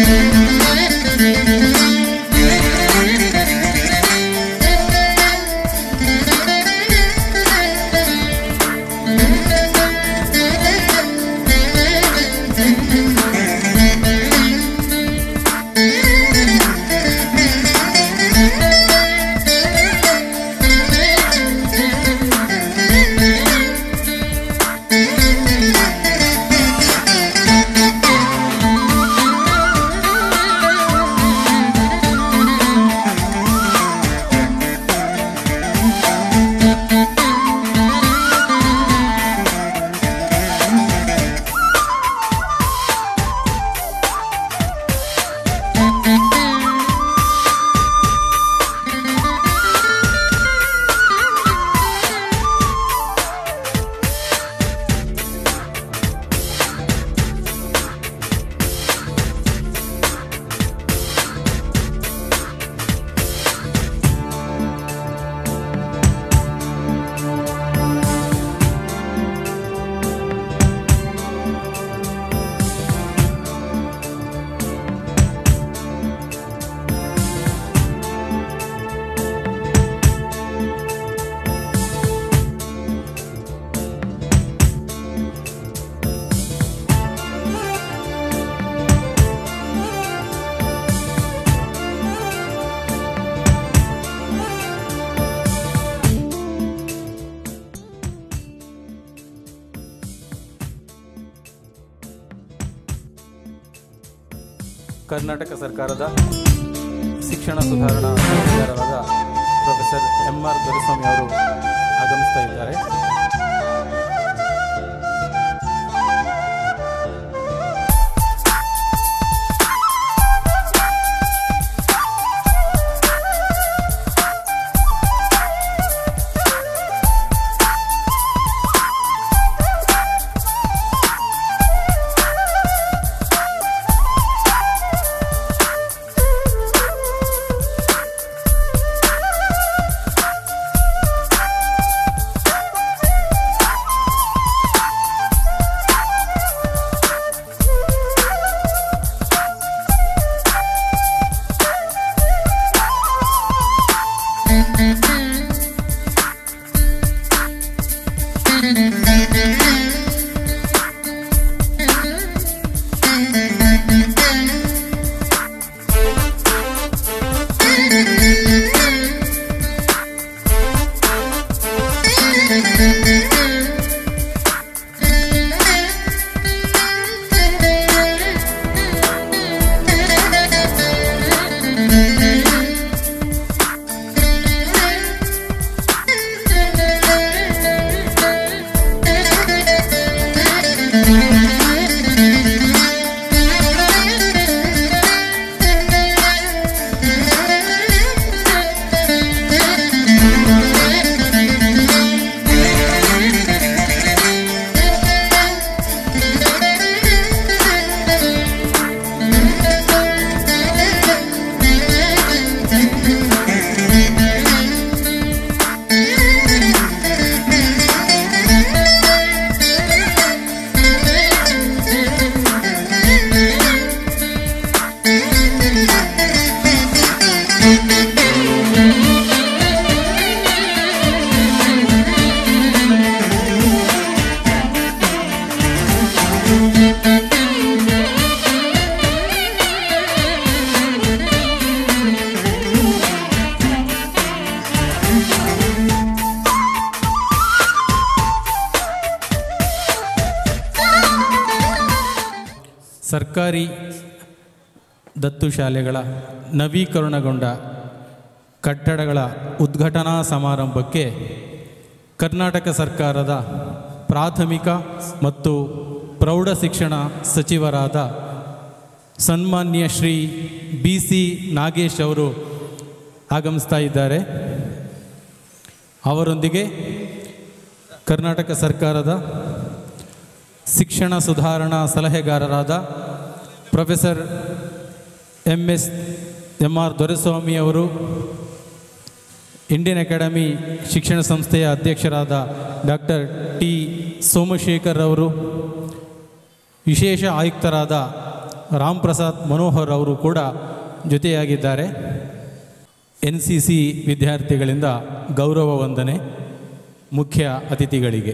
ಕರ್ನಾಟಕ ಸರ್ಕಾರದ ಶಿಕ್ಷಣ ಸುಧಾರಣಾ ಸಲಹೆಗಾರರಾದ ಪ್ರೊಫೆಸರ್ ಎಂ ಆರ್ ದೊರೆಸ್ವಾಮಿ ಅವರು ಆಗಮಿಸ್ತಾ ಇದ್ದಾರೆ ಸರ್ಕಾರಿ ದತ್ತು ಶಾಲೆಗಳ ನವೀಕರಣಗೊಂಡ ಕಟ್ಟಡಗಳ ಉದ್ಘಾಟನಾ ಸಮಾರಂಭಕ್ಕೆ ಕರ್ನಾಟಕ ಸರ್ಕಾರದ ಪ್ರಾಥಮಿಕ ಮತ್ತು ಪ್ರೌಢ ಶಿಕ್ಷಣ ಸಚಿವರಾದ ಸನ್ಮಾನ್ಯ ಶ್ರೀ ಬಿ ಸಿ ನಾಗೇಶ್ ಅವರು ಆಗಮಿಸ್ತಾ ಇದ್ದಾರೆ ಅವರೊಂದಿಗೆ ಕರ್ನಾಟಕ ಸರ್ಕಾರದ ಶಿಕ್ಷಣ ಸುಧಾರಣಾ ಸಲಹೆಗಾರರಾದ professor M S M R Doreswamy ಅವರು ಇಂಡಿಯನ್ ಅಕಾಡೆಮಿ ಶಿಕ್ಷಣ ಸಂಸ್ಥೆಯ ಅಧ್ಯಕ್ಷರಾದ ಡಾಕ್ಟರ್ ಟಿ ಸೋಮಶೇಖರ್ ಅವರು ವಿಶೇಷ ಆಯುಕ್ತರಾದ ರಾಮ್ ಪ್ರಸಾದ್ ಮನೋಹರ್ ಅವರು ಕೂಡ ಜೊತೆಯಾಗಿದ್ದಾರೆ ಎನ್ ಸಿ ಸಿ ವಿದ್ಯಾರ್ಥಿಗಳಿಂದ ಗೌರವ ವಂದನೆ ಮುಖ್ಯ ಅತಿಥಿಗಳಿಗೆ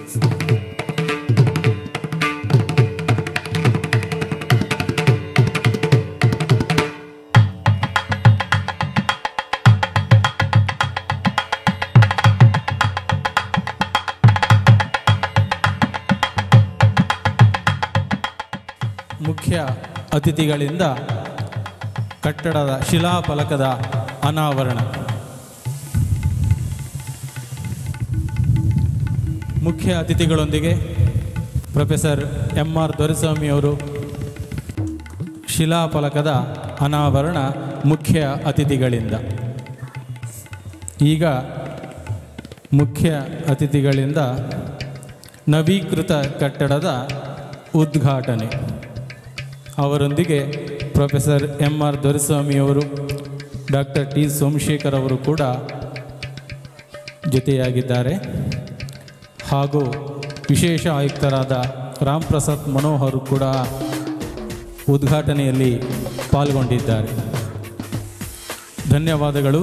ಮುಖ್ಯ ಅತಿಥಿಗಳಿಂದ ಕಟ್ಟಡದ ಶಿಲಾಫಲಕದ ಅನಾವರಣ ಮುಖ್ಯ ಅತಿಥಿಗಳೊಂದಿಗೆ ಪ್ರೊಫೆಸರ್ ಎಂ ಆರ್ ದೊರೆಸ್ವಾಮಿ ಅವರು ಶಿಲಾಫಲಕದ ಅನಾವರಣ ಮುಖ್ಯ ಅತಿಥಿಗಳಿಂದ ಈಗ ಮುಖ್ಯ ಅತಿಥಿಗಳಿಂದ ನವೀಕೃತ ಕಟ್ಟಡದ ಉದ್ಘಾಟನೆ ಅವರೊಂದಿಗೆ ಪ್ರೊಫೆಸರ್ ಎಂ ಆರ್ ದೊರೆಸ್ವಾಮಿಯವರು ಡಾಕ್ಟರ್ ಟಿ ಸೋಮಶೇಖರ್ ಅವರು ಕೂಡ ಜೊತೆಯಾಗಿದ್ದಾರೆ ಹಾಗೂ ವಿಶೇಷ ಆಯುಕ್ತರಾದ ರಾಮ್ ಪ್ರಸಾದ್ ಮನೋಹರ್ ಕೂಡ ಉದ್ಘಾಟನೆಯಲ್ಲಿ ಪಾಲ್ಗೊಂಡಿದ್ದಾರೆ ಧನ್ಯವಾದಗಳು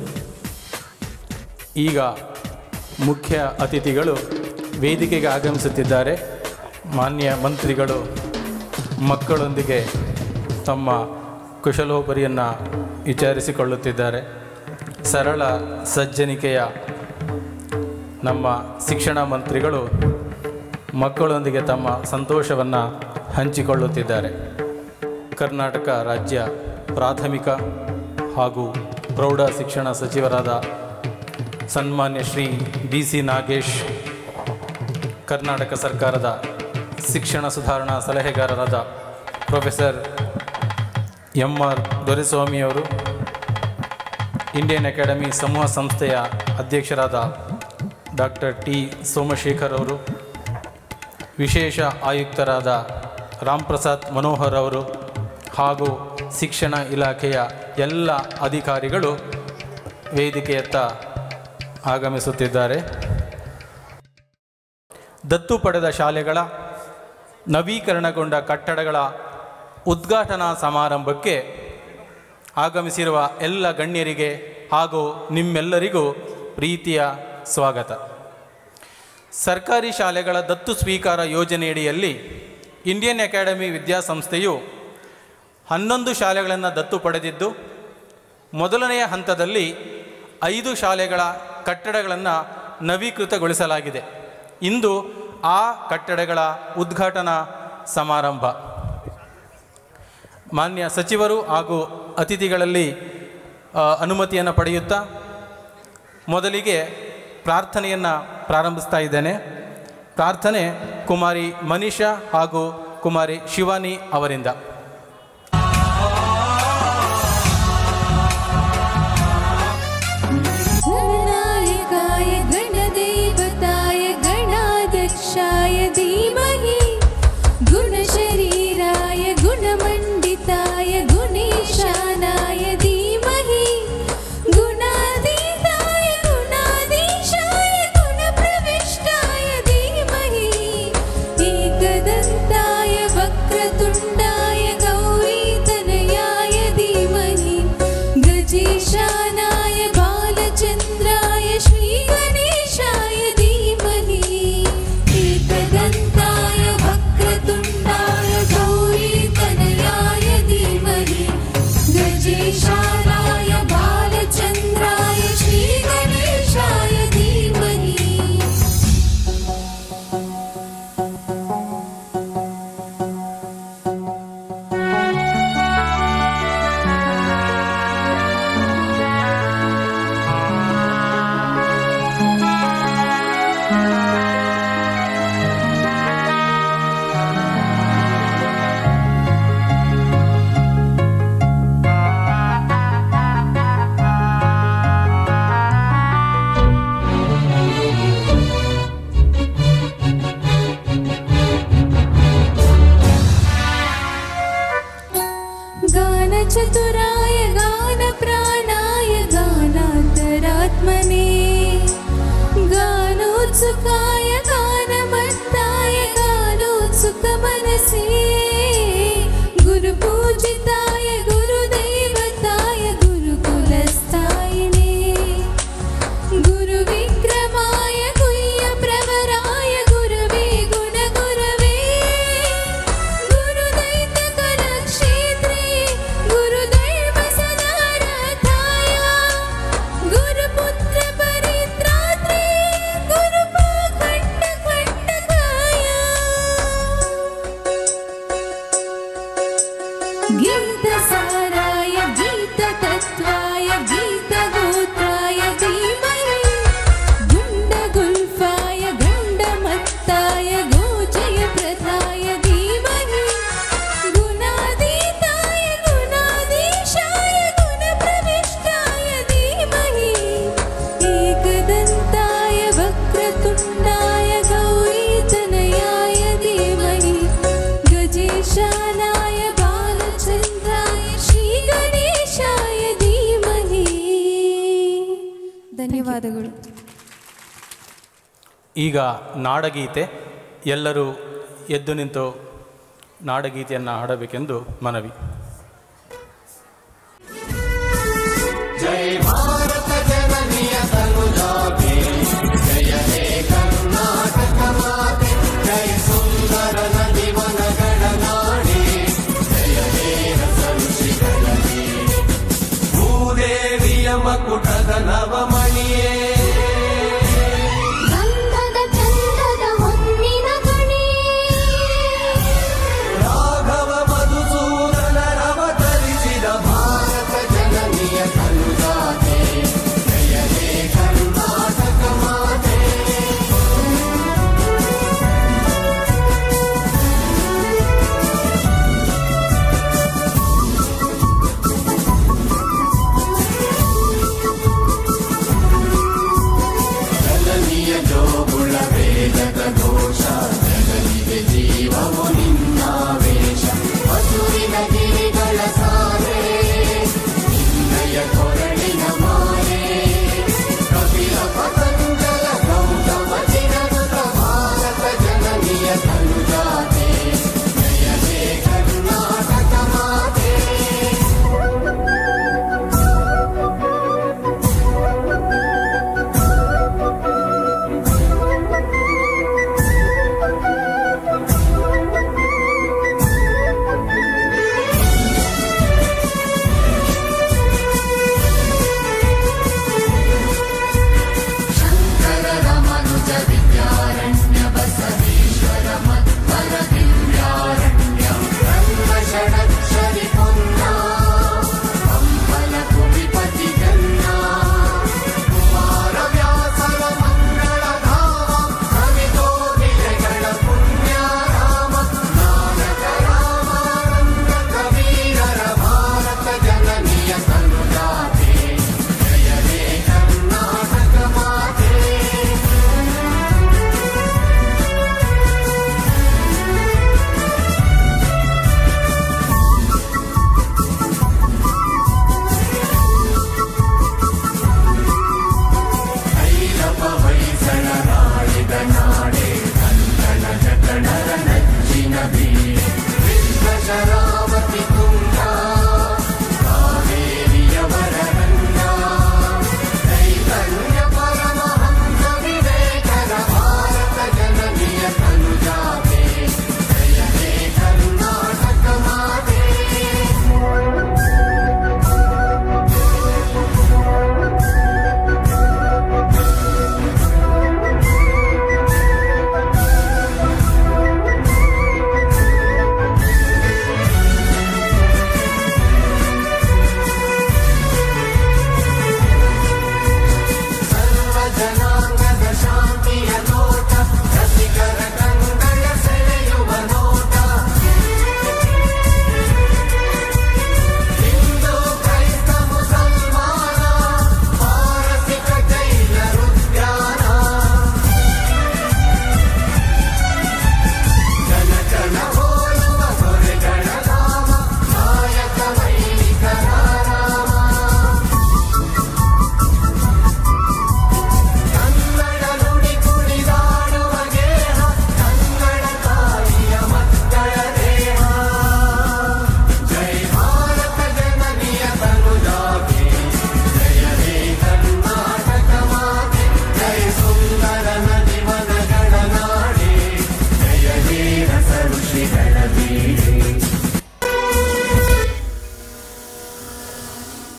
ಈಗ ಮುಖ್ಯ ಅತಿಥಿಗಳು ವೇದಿಕೆಗೆ ಆಗಮಿಸುತ್ತಿದ್ದಾರೆ ಮಾನ್ಯ ಮಂತ್ರಿಗಳು ಮಕ್ಕಳೊಂದಿಗೆ ತಮ್ಮ ಕುಶಲೋಪರಿಯನ್ನು ವಿಚಾರಿಸಿಕೊಳ್ಳುತ್ತಿದ್ದಾರೆ ಸರಳ ಸಜ್ಜನಿಕೆಯ ನಮ್ಮ ಶಿಕ್ಷಣ ಮಂತ್ರಿಗಳು ಮಕ್ಕಳೊಂದಿಗೆ ತಮ್ಮ ಸಂತೋಷವನ್ನು ಹಂಚಿಕೊಳ್ಳುತ್ತಿದ್ದಾರೆ ಕರ್ನಾಟಕ ರಾಜ್ಯ ಪ್ರಾಥಮಿಕ ಹಾಗೂ ಪ್ರೌಢ ಶಿಕ್ಷಣ ಸಚಿವರಾದ ಸನ್ಮಾನ್ಯ ಶ್ರೀ ಡಿ ಸಿ ನಾಗೇಶ್ ಕರ್ನಾಟಕ ಸರ್ಕಾರದ ಶಿಕ್ಷಣ ಸುಧಾರಣಾ ಸಲಹೆಗಾರರಾದ ಪ್ರೊಫೆಸರ್ ಎಂ ಆರ್ ದೊರೆಸ್ವಾಮಿಯವರು ಇಂಡಿಯನ್ ಅಕಾಡೆಮಿ ಸಮೂಹ ಸಂಸ್ಥೆಯ ಅಧ್ಯಕ್ಷರಾದ ಡಾಕ್ಟರ್ ಟಿ ಸೋಮಶೇಖರ್ ಅವರು ವಿಶೇಷ ಆಯುಕ್ತರಾದ ರಾಮ್ ಪ್ರಸಾದ್ ಮನೋಹರ್ ಅವರು ಹಾಗೂ ಶಿಕ್ಷಣ ಇಲಾಖೆಯ ಎಲ್ಲ ಅಧಿಕಾರಿಗಳು ವೇದಿಕೆಯತ್ತ ಆಗಮಿಸುತ್ತಿದ್ದಾರೆ ದತ್ತು ಪಡೆದ ಶಾಲೆಗಳ ನವೀಕರಣಗೊಂಡ ಕಟ್ಟಡಗಳ ಉದ್ಘಾಟನಾ ಸಮಾರಂಭಕ್ಕೆ ಆಗಮಿಸಿರುವ ಎಲ್ಲ ಗಣ್ಯರಿಗೆ ಹಾಗೂ ನಿಮ್ಮೆಲ್ಲರಿಗೂ ಪ್ರೀತಿಯ ಸ್ವಾಗತ ಸರ್ಕಾರಿ ಶಾಲೆಗಳ ದತ್ತು ಸ್ವೀಕಾರ ಯೋಜನೆಯಡಿಯಲ್ಲಿ ಇಂಡಿಯನ್ ಅಕಾಡೆಮಿ ವಿದ್ಯಾಸಂಸ್ಥೆಯು ಹನ್ನೊಂದು ಶಾಲೆಗಳನ್ನು ದತ್ತು ಪಡೆದಿದ್ದು ಮೊದಲನೆಯ ಹಂತದಲ್ಲಿ ಐದು ಶಾಲೆಗಳ ಕಟ್ಟಡಗಳನ್ನು ನವೀಕೃತಗೊಳಿಸಲಾಗಿದೆ ಇಂದು ಆ ಕಟ್ಟಡಗಳ ಉದ್ಘಾಟನಾ ಸಮಾರಂಭ ಮಾನ್ಯ ಸಚಿವರು ಹಾಗೂ ಅತಿಥಿಗಳಲ್ಲಿ ಆ, ಅನುಮತಿಯನ್ನು ಪಡೆಯುತ್ತಾ ಮೊದಲಿಗೆ ಪ್ರಾರ್ಥನೆಯನ್ನು ಪ್ರಾರಂಭಿಸ್ತಾ ಇದ್ದೇನೆ ಪ್ರಾರ್ಥನೆ ಕುಮಾರಿ ಮನೀಷಾ ಹಾಗೂ ಕುಮಾರಿ ಶಿವಾನಿ ಅವರಿಂದ गणनायकाय गणदेवताय गणाध्यक्षाय धीमहि गुणशरीराय गुणमण्डिताय गुणेशानाय धीमहि गुणातीताय गुणाधीशाय गुणप्रविष्टाय धीमहि एकदन्ताय वक्रतुण्डाय गौरीतनयाय धीमहि गजेशानाय बालचन्द्राय श्रीगणेशाय धीमहि एकदन्ताय वक्रतुण्डाय गौरीतनयाय धीमहि गजेशानाय बालचन्द्राय श्रीगणेशाय धीमहि गानचतुराय गानप्राणाय गानान्तरात्मने गानोत्सुकाय गानमत्ताय गानोत्सुकमनसे गुरु गीतसाराय गीततत्त्वाय गीतगोत्राय धीमहि गुण्डगुल्फाय गण्डमत्ताय गोजयप्रदाय धीमहि गुणातीताय गुणाधीशाय गुणप्रविष्टाय धीमहि एकदन्ताय वक्रतुण्डाय गौरीतनयाय धीमहि गजेशानाय बालचन्द्राय श्रीगणेशाय धीमहि ಧನ್ಯವಾದಗಳು ಈಗ ನಾಡಗೀತೆ ಎಲ್ಲರೂ ಎದ್ದು ನಿಂತು ನಾಡಗೀತೆಯನ್ನು ಹಾಡಬೇಕೆಂದು ಮನವಿ